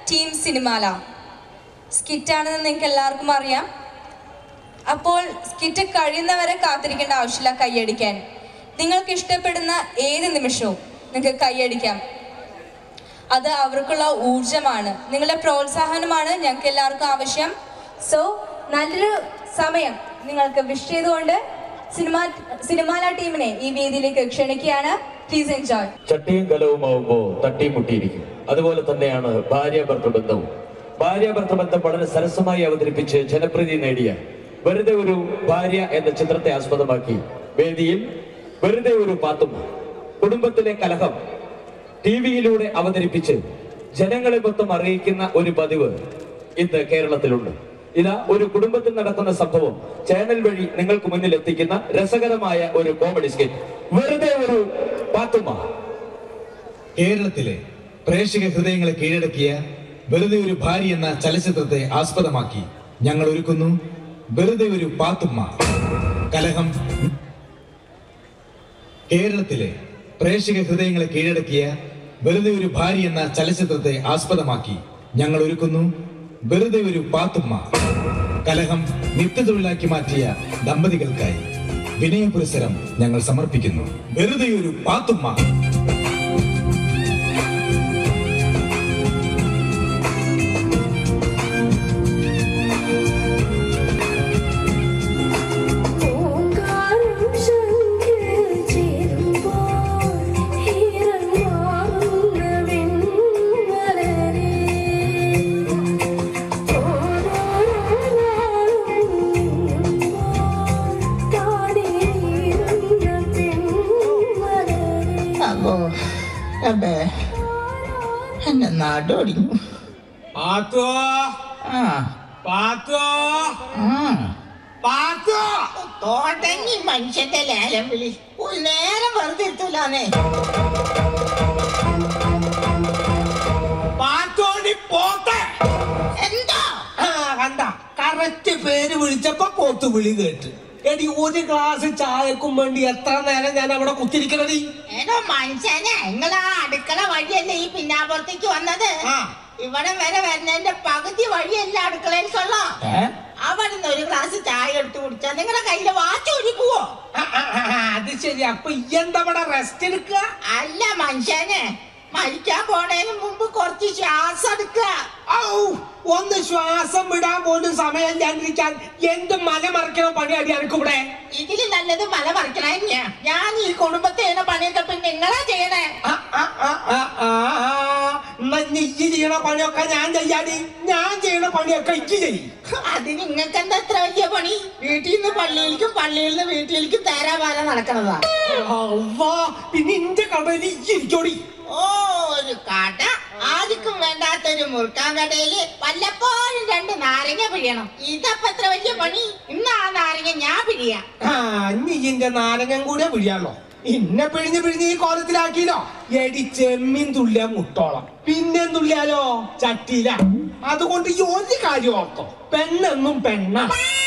Team Cinemala സ്കിറ്റാണെന്ന് നിങ്ങൾക്ക് എല്ലാവർക്കും അറിയാം അപ്പോൾ സ്കിറ്റ് കഴിയുന്നവരെ കാത്തിരിക്കേണ്ട ആവശ്യമില്ല കൈയടിക്കാൻ നിങ്ങൾക്ക് ഇഷ്ടപ്പെടുന്ന ഏത് നിമിഷവും നിങ്ങൾക്ക് കൈയടിക്കാം അത് അവർക്കുള്ള ഊർജമാണ് നിങ്ങളുടെ പ്രോത്സാഹനമാണ് ഞങ്ങൾക്ക് എല്ലാവർക്കും ആവശ്യം സോ നല്ലൊരു സമയം നിങ്ങൾക്ക് വിഷ് ചെയ്തുകൊണ്ട് സിനിമ സിനിമാല ടീമിനെ ഈ വേദിയിലേക്ക് ക്ഷണിക്കുകയാണ് പ്ലീസ് എൻജോയ് ചട്ടിയും കലവുമാവുമ്പോ തട്ടിയും മുട്ടിയിരിക്കും അതുപോലെ തന്നെയാണ് ഭാര്യ ഭർത്തൃബന്ധവും ഭാര്യ ഭർത്തൃബന്ധം വളരെ സരസമായി അവതരിപ്പിച്ച് ജനപ്രീതി നേടിയ വെറുതെ ഒരു ഭാര്യ എന്ന ചിത്രത്തെ ആസ്പദമാക്കി വേദിയിൽ വെറുതെ ഒരു പാത്തും കുടുംബത്തിലെ കലഹം ടി വിയിലൂടെ അവതരിപ്പിച്ച് ജനങ്ങളെ മൊത്തം അറിയിക്കുന്ന ഒരു പതിവ് ഇന്ന് കേരളത്തിലുണ്ട് ഇതാ ഒരു കുടുംബത്തിൽ നടക്കുന്ന സംഭവം ചാനൽ വഴി നിങ്ങൾക്ക് മുന്നിൽ എത്തിക്കുന്ന രസകരമായ ഒരു കോമഡി സ്കെച്ച് വെറുതെ ഒരു പാത്തുമ്മ കേരളത്തിലെ പ്രേക്ഷക ഹൃദയങ്ങളെ കീഴടക്കിയ വെറുതെ ഒരു ഭാര്യ എന്ന ചലച്ചിത്രത്തെ ആസ്പദമാക്കി ഞങ്ങൾ ഒരുക്കുന്നു വെറുതെ ഒരു പാത്തുമ്മ കലഹം കേരളത്തിലെ പ്രേക്ഷക ഹൃദയങ്ങളെ കീഴടക്കിയ വെറുതെ ഒരു ഭാര്യ എന്ന ചലച്ചിത്രത്തെ ആസ്പദമാക്കി ഞങ്ങൾ ഒരുക്കുന്നു വെറുതെ ഒരു പാത്തുമ്മ കലഹം നിത്യതൊഴിലാക്കി മാറ്റിയ ദമ്പതികൾക്കായി വിനയ പുരസ്സരം ഞങ്ങൾ സമർപ്പിക്കുന്നു വെറുതെ ഒരു പാത്തുമ്മ ഓങ്കാരം ശംഖിൽ ചേരുമ്പോൾ ഈറങ്ങാറുന്ന വെൺമലരേ ഓരോരോ നാളും നീങ്ങുമ്പോൾ താടിയിരുന്ന പെൺമലരേ അപ്പോ അബേ എന്റെ നാടോടിഞ്ഞു പാത്തോ ആ പാത്തോ ആ പാത്തോ തുടങ്ങി മനുഷ്യന്റെ ലേലം വിളി ഒരു നേരം വെറുതെ എത്തൂലാന്നേ പാത്തോടി പോത്തെ എന്താ ആ കണ്ട കറക്റ്റ് പേര് വിളിച്ചപ്പോ പോത്ത് വിളി കേട്ട് എടി ഒരു ഗ്ലാസ് ചായക്കും വേണ്ടി എത്ര നേരം ഞാൻ അവിടെ കുത്തിരിക്കണടി ഏതോ മനുഷ്യനെ നിങ്ങളാ അടുക്കള വഴിയല്ലേ ഈ പിന്നാമ്പുറത്തേക്ക് വന്നത് ആ. ഇവിടെ വരെ വരുന്നതിന്റെ പകുതി വഴിയല്ല അടുക്കളയിലേക്കുള്ള ഏ? അവിടുന്ന് ഒരു ഗ്ലാസ് ചായ എടുത്ത് കുടിച്ചാൽ നിങ്ങളുടെ കയ്യില് വാച്ച് ഒഴിക്കുവോ ആ, ആ, ആ, ആ, അത് ശരി അപ്പൊ ഈ എന്താ ഇവിടെ റെസ്റ്റ് എടുക്കുക അല്ല മനുഷ്യനെ മരിക്കാൻ പോണേന് മുമ്പ് കുറച്ച് ശ്വാസം എടുക്കുക ഔ, ഒന്ന് ശ്വാസം വിടാൻ പോലും സമയമില്ലാണ്ടിരിക്കാൻ എന്ത് മല മറിക്കണ പണിയാടി എനിക്കിവിടെ ഇതില് നല്ലത് മല പറിക്കണ തന്നെയാ ഞാൻ ഈ കുടുംബത്തെ ചെയ്യുന്ന പണിയൊക്കെ പിന്നെ നിങ്ങളാ ചെയ്യണേ ആ, ആ, ആ, ആ, ആ, ആ. എന്നാ നീ ഈ ചെയ്യണ പണിയൊക്കെ ഞാൻ ചെയ്യാടി ഞാൻ ചെയ്യണ പണിയൊക്കെ ഇക്ക് ചെയ്യും അതിന് നിങ്ങൾക്ക് എന്താ എത്ര വലിയ പണി വീട്ടിൽ നിന്ന് പള്ളിയിലേക്കും പള്ളിയിൽ നിന്ന് വീട്ടിലേക്കും തേരാപാര നടക്കണതാ അവ്വാ, പിന്നെ ഇന്റെ കടയിൽ ഇരിക്കോടി ഓ ഒരു കട ആർക്കും വേണ്ടാത്തൊരു മുറുക്കാൻ കടയില് വല്ലപ്പോഴും രണ്ട് നാരങ്ങ പിഴിയണം ഇതപ്പോ എത്ര വലിയ പണി ഇന്ന് ആ നാരങ്ങ ഞാൻ പിഴിയാ ആ നീ ഇന്റെ നാരങ്ങൻ കൂടെ പിഴിയാണല്ലോ ഇന്നെ പിഴിഞ്ഞ് പിഴിഞ്ഞ് ഈ കോലത്തിലാക്കിയില്ലോ എടി ചെമ്മീൻ തുള്ളിയ മുട്ടോളം പിന്നെ തുള്ളിയാലോ ചട്ടിയില അതുകൊണ്ട് ഈ ഒരു കാര്യം ഓർത്തോ പെണ്ണെന്നും പെണ്ണ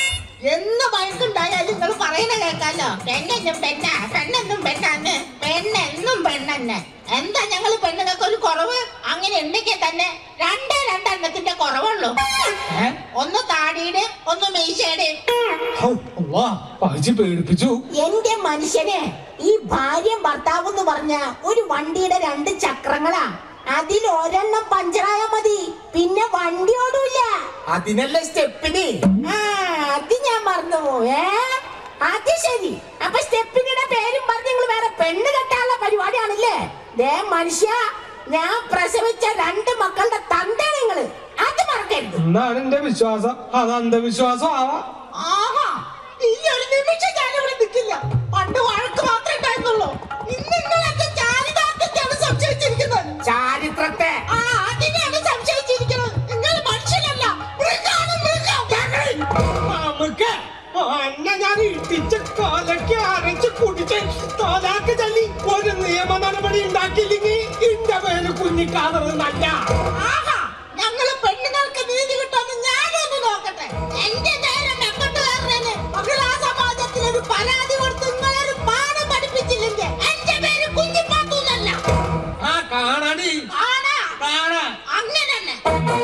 എന്ന് വഴക്കുണ്ടായാലും നിങ്ങൾ പറയണ കേൾക്കാലോ പെണ്ണെന്നും പെണ്ണ പെണ്ണെന്നും പെണ്ണാന്ന് പെണ്ണെന്നും പെണ്ണെന്നെ എന്താ ഞങ്ങൾ പെണ്ണുങ്ങൾക്ക് ഒരു കുറവ് അങ്ങനെ ഉണ്ടെങ്കിൽ തന്നെ രണ്ടേ രണ്ടെണ്ണത്തിന്റെ കുറവുള്ളൂ ഏ? ഒന്ന് താടിയുടെ ഒന്ന് മീശയുടെ ഹൗ, അള്ളാ, പഴിച്ച് പേടിപ്പിച്ചു എന്റെ മനുഷ്യനെ ഈ ഭാര്യയും ഭർത്താവും എന്ന് പറഞ്ഞ ഒരു വണ്ടിയുടെ രണ്ട് ചക്രങ്ങളാ അതിൽ ഒരെണ്ണം പഞ്ചറായ മതി പിന്നെ വണ്ടി ഓടൂല അതിനല്ലേ സ്റ്റെപ്പിന് ആ അത് ഞാൻ മറന്നു ഏ അത് ശരി അപ്പൊ സ്റ്റെപ്പിനിയുടെ പേരും പറഞ്ഞ് നിങ്ങൾ വേറെ പെണ്ണ് കെട്ടാനുള്ള പരിപാടിയാണല്ലേ ദേ മനുഷ്യ ഞാൻ പ്രസവിച്ച രണ്ട് മക്കളുടെ തന്ത നിങ്ങള് അത് മറക്കരുത് എന്നാണ് എന്റെ വിശ്വാസം അത് അന്ധവിശ്വാസം ആവാ ആഹാ ഈ ഒരു നിമിഷം ഞാനിവിടെ നിൽക്കില്ല പണ്ട് വഴക്ക് മാത്രമേ ഉണ്ടായിരുന്നുള്ളൂ ഇന്ന് നിങ്ങളൊക്കെ ചാരിതാർത്ഥ്യത്തെയാണ് സംശയിച്ചിരിക്കുന്നത് ചാരിത്രത്തെ ആ അതിനെയാണ് സംശയിച്ചിരിക്കുന്നത് നിങ്ങൾ മനുഷ്യനല്ല മൃഗാണ് മൃഗം നമുക്ക് എന്നെ ഞാൻ ഇടിച്ച് കാലൊക്കെ അരച്ച് കുടിച്ച് തോലാക്ക് തല്ലി ഒരു നിയമ നടപടി ഉണ്ടാക്കിയില്ലെങ്കിൽ ഇന്റെ പേര് കുഞ്ഞിക്കാതറ് നല്ല ആഹാ ഞങ്ങള് പെണ്ണുങ്ങൾക്ക് നീതി കിട്ടുമെന്ന് ഞാനൊന്ന് നോക്കട്ടെ എന്റെ നേരം എങ്ങോട്ട് കയറുന്നതിന് മഹിളാ സമാജത്തിൽ ഒരു പരാതി കൊടുത്ത് നിങ്ങളൊരു പാഠം പഠിപ്പിച്ചില്ലെങ്കിൽ എന്റെ പേര് കുഞ്ഞിപ്പാത്തൂന്നല്ല ആ കാണാടി കാണാ കാണാ അങ്ങനെ തന്നെ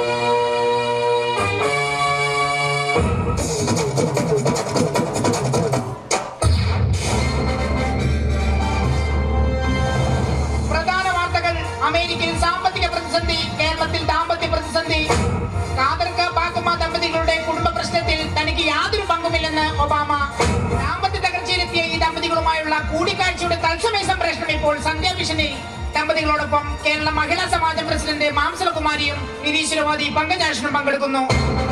കേരളത്തിൽ ദാമ്പത്യ പ്രതിസന്ധി കാതർക്ക പാത്തുമ്മ ദമ്പതികളുടെ കുടുംബ പ്രശ്നത്തിൽ തനിക്ക് യാതൊരു പങ്കുമില്ലെന്ന് ഒബാമ ദാമ്പത്യ തകർച്ചയിലെത്തിയ ഈ ദമ്പതികളുമായുള്ള കൂടിക്കാഴ്ചയുടെ തത്സമയ സംപ്രേഷണം ഇപ്പോൾ സന്ധ്യാഭിഷനിൽ ദമ്പതികളോടൊപ്പം കേരള മഹിളാ സമാജം പ്രസിഡന്റ് മാംസലകുമാരിയും നിരീശ്വരവാദി പങ്കജാഷനും പങ്കെടുക്കുന്നു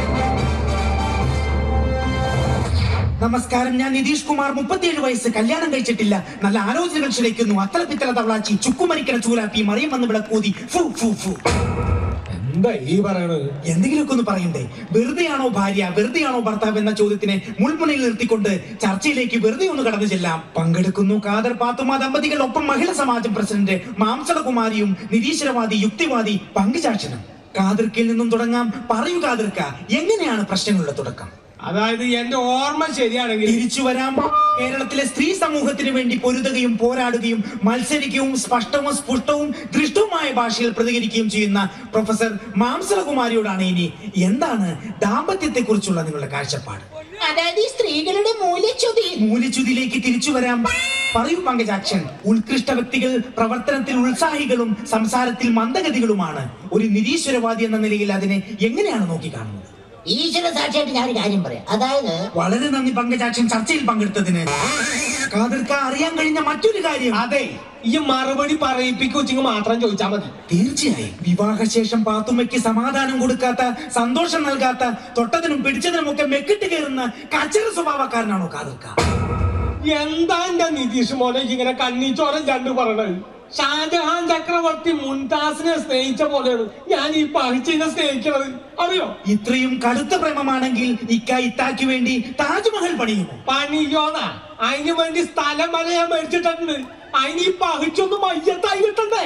നമസ്കാരം ഞാൻ നിതീഷ് കുമാർ മുപ്പത്തിയേഴ് വയസ്സ് കല്യാണം കഴിച്ചിട്ടില്ല നല്ല ആലോചനകൾ ക്ഷണിക്കുന്നു അത്തല പിത്തല തവളാച്ചി ചുക്കുമരിക്കണ ചൂലാപ്പി മറിയം വന്ന് വിളക്കൂതി ഫു ഫു ഫു എന്താ ഈ പറയണത് എന്തെങ്കിലുമൊക്കെ ഒന്ന് പറയണ്ടേ വെറുതെയാണോ ഭാര്യ വെറുതെയാണോ ഭർത്താവ് എന്ന ചോദ്യത്തിനെ മുൾമുനയിൽ നിർത്തിക്കൊണ്ട് ചർച്ചയിലേക്ക് വെറുതെ ഒന്ന് കടന്നു ചെല്ലാം പങ്കെടുക്കുന്നു കാദർ പാത്തുമ ദമ്പതികൾ ഒപ്പം മഹിളാ സമാജം പ്രസിഡന്റ് മാംസളകുമാരിയും നിരീശ്വരവാദി യുക്തിവാദി പങ്കുചാക്ഷനും കാതിർക്കിൽ നിന്നും തുടങ്ങാം പറയൂ കാതിർക്ക എങ്ങനെയാണ് പ്രശ്നങ്ങളുടെ തുടക്കം അതായത് എന്റെ ഓർമ്മ ശരിയാണെങ്കിൽ തിരിച്ചു വരാം കേരളത്തിലെ സ്ത്രീ സമൂഹത്തിന് വേണ്ടി പൊരുതുകയും പോരാടുകയും മത്സരിക്കുകയും സ്പഷ്ടവും സ്പുഷ്ടവും ദൃഷ്ടവുമായ ഭാഷയിൽ പ്രതികരിക്കുകയും ചെയ്യുന്ന പ്രൊഫസർ മാംസളകുമാരിയോടാണ് ഇനി എന്താണ് ദാമ്പത്യത്തെ കുറിച്ചുള്ള നിങ്ങളുടെ കാഴ്ചപ്പാട് അതായത് ഈ സ്ത്രീകളുടെ മൂല്യച്യുതി മൂല്യച്യുതിയിലേക്ക് തിരിച്ചു വരാം പറയൂ പങ്കജാക്ഷൻ ഉത്കൃഷ്ട വ്യക്തികൾ പ്രവർത്തനത്തിൽ ഉത്സാഹികളും സംസാരത്തിൽ മന്ദഗതികളുമാണ് ഒരു നിരീശ്വരവാദി എന്ന നിലയിൽ അതിനെ എങ്ങനെയാണ് നോക്കിക്കാണുന്നത് ഈശ്വര സാക്ഷിയായിട്ട് ഞാൻ ഒരു കാര്യം പറയാം അതായത് വളരെ നന്ദി പങ്കജാക്ഷൻ ചർച്ചയിൽ പങ്കെടുത്തതിന് കാതിർക്ക അറിയാൻ കഴിഞ്ഞ മറ്റൊരു കാര്യം അതെ ഈ മറുപടി പറയിപ്പിക്കുവെച്ചെങ്കിൽ മാത്രം ചോദിച്ചാൽ മതി തീർച്ചയായും വിവാഹശേഷം പാത്തുമ്മയ്ക്ക് സമാധാനം കൊടുക്കാത്ത സന്തോഷം നൽകാത്ത തൊട്ടതിനും പിടിച്ചതിനും ഒക്കെ മെക്കിട്ട് കയറുന്ന കച്ചറ സ്വഭാവക്കാരനാണോ കാതിർക്ക എന്താ എന്റെ നിതീഷ് മോനെ ഇങ്ങനെ കണ്ണീച്ചോരം രണ്ട് പറയണത് ഷാജഹാൻ ചക്രവർത്തി മുംതാസിനെ സ്നേഹിച്ച പോലെയാണ് ഞാൻ ഈ പഹിച്ചിനെ സ്നേഹിക്കണത് അറിയോ ഇത്രയും കടുത്ത പ്രേമമാണെങ്കിൽ ഇക്ക ഇത്താക്ക് വേണ്ടി താജ്മഹൽ പണിയുമോ പണിയോന്നാ അതിന് വേണ്ടി സ്ഥലം വരെ ഞാൻ മേടിച്ചിട്ടുണ്ട് അതിന് ഈ പഹിച്ചൊന്ന് മയ്യത്തായി കിട്ടണ്ടേ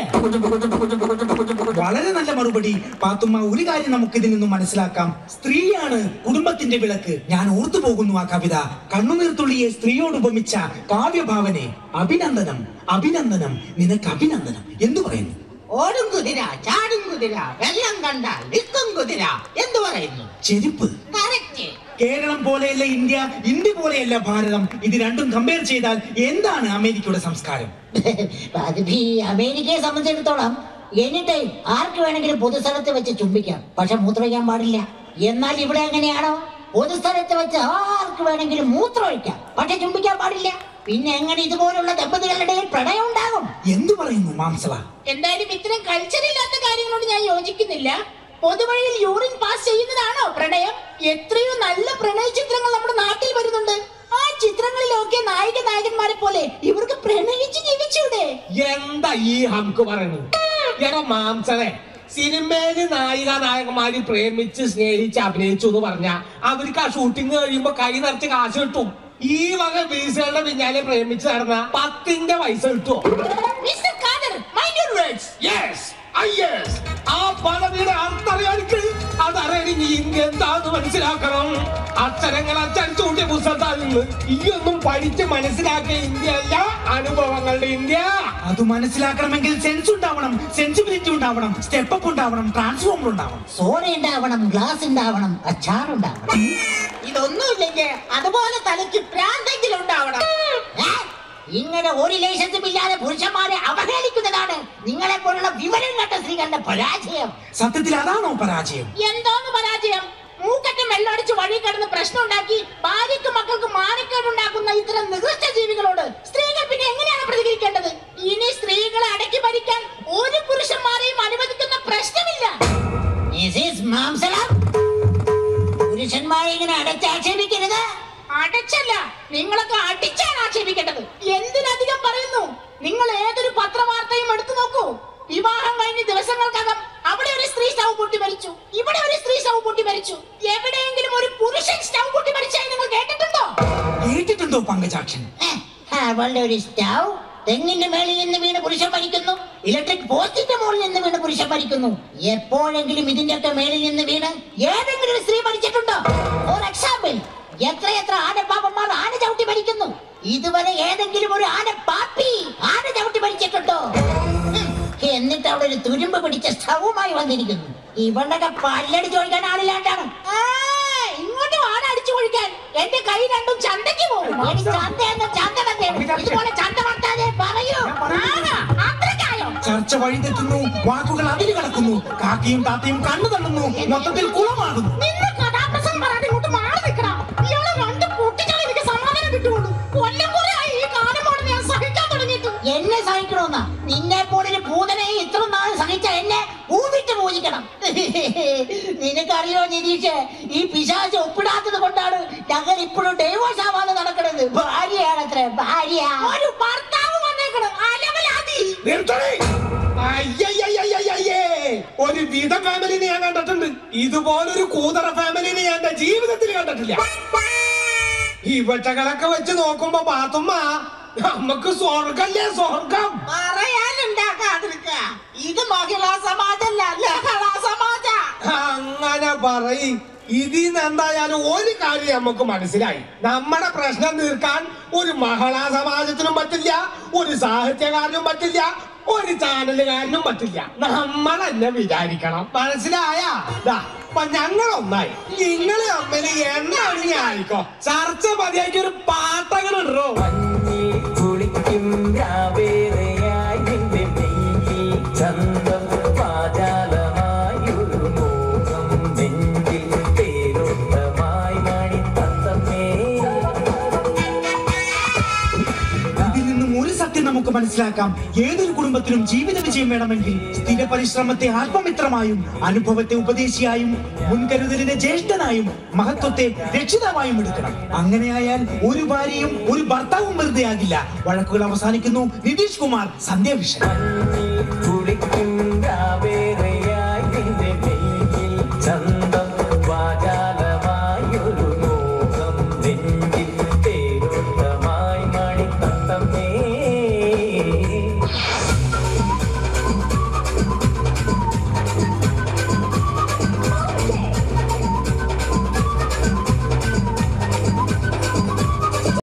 വളരെ നല്ല മറുപടി പാത്തുമ്മ ഒരു കാര്യം നമുക്ക് ഇതിൽ നിന്നും മനസ്സിലാക്കാം സ്ത്രീയാണ് കുടുംബത്തിന്റെ വിളക്ക് ഞാൻ ഓർത്തു പോകുന്നു ആ കവിത കണ്ണുനീർത്തുള്ളിയെ സ്ത്രീയോട് ഉപമിച്ച കാവ്യഭാവനെ അഭിനന്ദനം അഭിനന്ദനം നിനക്ക് അഭിനന്ദനം എന്തു പറയുന്നു ഓടും കുതിര ചാടും കുതിര വെള്ളം കണ്ടാൽ നിൽക്കും കുതിര എന്തു പറയുന്നു ചെരുപ്പ് കറക്റ്റ് കേരളം പോലെയല്ല ഇന്ത്യ ഇന്ത്യ പോലെയല്ല ഭാരതം ഇത് രണ്ടും കമ്പയർ ചെയ്താൽ എന്താണ് അമേരിക്കയുടെ സംസ്കാരം അതിപ്പോ ഈ അമേരിക്കയെ സംബന്ധിച്ചിടത്തോളം എനി ടൈം ആർക്ക് വേണമെങ്കിലും പൊതുസ്ഥലത്ത് വെച്ച് ചുംബിക്കാം പക്ഷെ മൂത്രമൊഴിക്കാൻ പാടില്ല എന്നാൽ ഇവിടെ എങ്ങനെയാണോ പൊതുസ്ഥലത്ത് വെച്ച് ആർക്ക് വേണമെങ്കിലും മൂത്രമൊഴിക്കാം പക്ഷെ ചുംബിക്കാൻ പാടില്ല പിന്നെ എങ്ങനെ ഇതുപോലുള്ള ദമ്പതികളുടെ ഇടയിൽ പ്രണയം ഉണ്ടാകും എന്തു പറയുന്നു മാംസള എന്തായാലും ഇത്തരം കൾച്ചർ ഇല്ലാത്ത കാര്യങ്ങളോട് ഞാൻ യോജിക്കുന്നില്ല പൊതുവഴിയിൽ യൂറിൻ പാസ് ചെയ്യുന്നതാണോ പ്രണയം എത്രയോ നല്ല പ്രണയ ചിത്രങ്ങൾ നമ്മുടെ നാട്ടിൽ വരുന്നുണ്ട് ആ ചിത്രങ്ങളിലൊക്കെ നായിക നായകന്മാരെ പോലെ ഇവർക്ക് പ്രണയിച്ച് ജീവിച്ചൂടെ എന്താ ഈ ഹംക്ക് പറയണത് എടോ മാംസനെ സിനിമയില് നായിക നായകന്മാര് പ്രേമിച്ച് സ്നേഹിച്ച് അഭിനയിച്ചു എന്ന് പറഞ്ഞ അവർക്ക് ആ ഷൂട്ടിംഗ് കഴിയുമ്പോ കൈ നിറച്ച് കാശ് കിട്ടും ഈ വക ബീസുകളുടെ പിന്നാലെ പ്രേമിച്ച് നടന്ന പത്തിന്റെ പൈസ കിട്ടുമോ mister Khader mind your words yes yes ആ പദവിയുടെ അർത്ഥറിയാനിക്ക് അതറിയാൻ നീ എന്താന്ന് മനസ്സിലാക്കണം അക്ഷരങ്ങൾ അച്ചടിച്ചുകൂട്ടിയ പുസ്തകത്തിൽ നിന്ന് ഈ ഒന്നും പഠിച്ച് മനസ്സിലാക്കിയ ഇന്ത്യ അല്ല അനുഭവങ്ങളുടെ ഇന്ത്യ അത് മനസ്സിലാക്കണമെങ്കിൽ സെൻസ് ഉണ്ടാവണം സെൻസിബിലിറ്റി ഉണ്ടാവണം സ്റ്റെപ്പ് അപ്പ് ഉണ്ടാവണം ട്രാൻസ്ഫോമർ ഉണ്ടാവണം സോഡ ഉണ്ടാവണം ഗ്ലാസ് ഉണ്ടാവണം അച്ചാർ ഉണ്ടാവണം ഇതൊന്നുമില്ലെങ്കിൽ അതുപോലെ തലയ്ക്ക് പ്രാന്തെങ്കിലും ഉണ്ടാവണം ഏ? ഇങ്ങനെ ഒരു റിലേഷൻഷിപ്പ് ഇല്ലാതെ പുരുഷന്മാരെ അവഹേളിക്കുന്നതാണ് നിങ്ങളെ പോലുള്ള വിവരം കണ്ട സ്ത്രീകളുടെ പരാജയം സത്യത്തിൽ അതാണോ പരാജയം എന്തോന്ന് പരാജയം മൂക്കറ്റം വെള്ളമടിച്ച് വഴി കിടന്ന് പ്രശ്നം ഉണ്ടാക്കി ഭാര്യയ്ക്കും മക്കൾക്ക് മാനക്കേടുണ്ടാക്കുന്ന ഇത്തരം നികൃഷ്ട ജീവികളോട് സ്ത്രീകൾ പിന്നെ എങ്ങനെയാണ് പ്രതികരിക്കേണ്ടത് ഇനി സ്ത്രീകളെ അടക്കി ഭരിക്കാൻ ഒരു പുരുഷന്മാരെയും അനുവദിക്കുന്ന പ്രശ്നമില്ല മിസ്സിസ് മാംസളം പുരുഷന്മാരെ ഇങ്ങനെ അടച്ചാക്ഷേപിക്കരുത് അടച്ചല്ല നിങ്ങളൊക്കെ അടിച്ചാണ് ആക്ഷേപിക്കേണ്ടത് എന്തിനധികം പറയുന്നു നിങ്ങൾ ഏതൊരു പത്രവാർത്തയും എടുത്തു നോക്കൂ വിവാഹം കഴിഞ്ഞ് ദിവസങ്ങൾക്കകം അവിടെ ഒരു സ്ത്രീ സ്റ്റൗ പൊട്ടി മരിച്ചു ഇവിടെ ഒരു സ്ത്രീ സ്റ്റൗ പൊട്ടി മരിച്ചു എവിടെയെങ്കിലും ഒരു പുരുഷൻ സ്റ്റൗ പൊട്ടി മരിച്ചായി നിങ്ങൾ കേട്ടിട്ടുണ്ടോ കേട്ടിട്ടുണ്ടോ പങ്കജാക്ഷൻ ഏ, അവളുടെ ഒരു സ്റ്റൗ തെങ്ങിന്റെ മേളിൽ നിന്ന് വീണ് പുരുഷൻ മരിക്കുന്നു ഇലക്ട്രിക് പോസ്റ്റിന്റെ മുകളിൽ നിന്ന് വീണ് പുരുഷൻ മരിക്കുന്നു എപ്പോഴെങ്കിലും ഇതിന്റെയൊക്കെ മേളിൽ നിന്ന് വീണ് ഏതെങ്കിലും ഒരു സ്ത്രീ മരിച്ചിട്ടുണ്ടോ ഫോർ എക്സാമ്പിൾ എത്രയെത്ര ആനപ്പാപ്പന്മാർ ആന ചവിട്ടി മരിക്കുന്നു ഇതുവരെ ഏതെങ്കിലും ഒരു ആന പാപ്പി ആന ചവിട്ടി മരിച്ചിട്ടുണ്ടോ ഹും, എന്നിട്ട് അവിടെ ഒരു തുരുമ്പ് പിടിച്ച സ്റ്റൗവുമായി വന്നിരിക്കുന്നു ഇവളുടെ പല്ലടിച്ച് ഒഴിക്കാൻ ആളില്ലാണ്ടാണ് ആ, ഇങ്ങോട്ട് വാട അടിച്ചു കൊഴിക്കാൻ എന്റെ കൈ രണ്ടും ചന്തയ്ക്ക് പോകും എടി ചന്ത എന്ന ചന്ത തന്നെ. ഇതുപോലെ ചന്ത വർത്താതെ പറയൂ ആണോ? അത്രയ്ക്കായോ ചർച്ച ഒച്ച വഴിതെറ്റുന്നു വാക്കുകൾ അതിര് കടക്കുന്നു കാക്കയും താത്തയും കണ്ണു തള്ളുന്നു മൊത്തത്തിൽ കുളമാകുന്നു നിന്ന് കഥാപ്രസംഗം പറയാതെ ഇങ്ങോട്ട് മാറി നിൽക്കണം ഇയാളെ രണ്ട് പൊട്ടിച്ചാൽ എനിക്ക് സമാധാനം കിട്ടുള്ളൂ കൊല്ലം കുറെ ആയി ഈ കാലമാണ് ഞാൻ സഹിക്കാൻ തുടങ്ങിയിട്ട് എന്നെ സഹിക്കണമെന്നാ നിന്നെ പോലൊരു ഭൂതനെ ഇത്ര നാൾ സഹിച്ച എന്നെ ഭൂമിട്ട് പൂജിക്കണം നിനക്കറിയോ നിരീക്ഷ ഈ പിശാച് ഒപ്പിടാത്തത് കൊണ്ടാണ് ഞങ്ങൾ ഇപ്പോഴും ഡൈവോഴ്സ് ആവാതെ നടക്കുന്നത് ഭാര്യയാണത്രേ ഭാര്യ ഒരു ഭർത്താവ് വന്നേക്കണം അലവലാതി നിർത്തണേ അയ്യയ്യയ്യയ്യയ്യേ. ഒരു വിധ ഫാമിലിനെ ഞാൻ കണ്ടിട്ടുണ്ട് ഇതുപോലൊരു കൂതറ ഫാമിലിനെ ഞാൻ എന്റെ ജീവിതത്തിൽ കണ്ടിട്ടില്ല ഇവറ്റകളൊക്കെ വെച്ച് നോക്കുമ്പോ പാത്തുമ്മ നമുക്ക് സ്വർഗല്ലേ സ്വർഗം പറയാനുണ്ടാക്കാതിരിക്ക ഇത് മഹിളാ സമാജല്ല ലഹളാ സമാജ അങ്ങനെ പറയും ഇതിന്ന് എന്തായാലും ഒരു കാര്യം നമുക്ക് മനസ്സിലായി നമ്മുടെ പ്രശ്നം തീർക്കാൻ ഒരു മഹിളാ സമാജത്തിനും പറ്റില്ല ഒരു സാഹിത്യകാരനും പറ്റില്ല ഒരു ചാനലുകാരനും പറ്റില്ല നമ്മൾ തന്നെ വിചാരിക്കണം മനസ്സിലായ അപ്പൊ ഞങ്ങൾ ഒന്നായി നിങ്ങൾ തമ്മിൽ എന്താണ് ആയിക്കോ ചർച്ച മതിയാക്കി ഒരു പാട്ടങ്ങളുണ്ടോ കുളിക്കും രാവേറെയായി നിന്റെ നെയ്യിൽ ചന്തം പാചാലമായി ഒരു മോഹം നെഞ്ചിൽ തേരോട്ടമായി മണി തത്തമ്മേ ഇതിൽ നിന്നും ഒരു സത്യം നമുക്ക് മനസ്സിലാക്കാം ഏതൊരു കുടുംബത്തിനും ജീവിത വിജയം വേണമെങ്കിൽ സ്ഥിര പരിശ്രമത്തെ ആത്മമിത്രമായും അനുഭവത്തെ ഉപദേശിയായും മുൻകരുതലിനെ ജ്യേഷ്ഠനായും മഹത്വത്തെ രക്ഷിതാവായും എടുക്കണം അങ്ങനെയായാൽ ഒരു ഭാര്യയും ഒരു ഭർത്താവും വെറുതെ ആകില്ല വഴക്കുകൾ അവസാനിക്കുന്നു നിതീഷ് കുമാർ സന്ധ്യാവിഷൻ